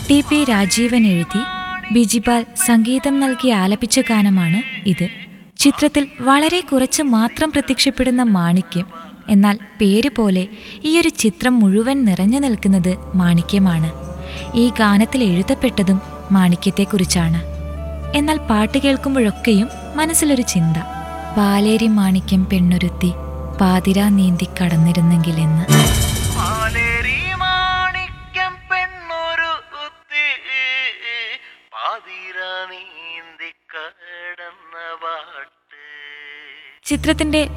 T P Rajeevan എഴുതി ബിജിപാൽ സംഗീതം നൽകി ആലപിച്ച ഗാനമാണ് ഇത് ചിത്രത്തിൽ വളരെ കുറച്ച് മാത്രം പ്രത്യക്ഷപ്പെടുന്ന മാണിക്യം എന്നാൽ പേര് പോലെ ഈയൊരു ചിത്രം മുഴുവൻ നിറഞ്ഞു നിൽക്കുന്നത് മാണിക്യമാണ് ഈ ഗാനത്തിൽ എഴുതപ്പെട്ടതും മാണിക്യത്തെക്കുറിച്ചാണ് എന്നാൽ പാട്ട് കേൾക്കുമ്പോഴൊക്കെയും മനസ്സിലൊരു ചിന്ത പാലേരി മാണിക്യം പെണ്ണൊരുത്തി പാതിരാ നീന്തി കടന്നിരുന്നെങ്കിലെന്ന് പാലേരി മാണിക്യം പെണ്ണൊരു കുത്തി പാതിര നീന്തി കടന്ന പാട്ട് ചിത്രത്തിന്റെ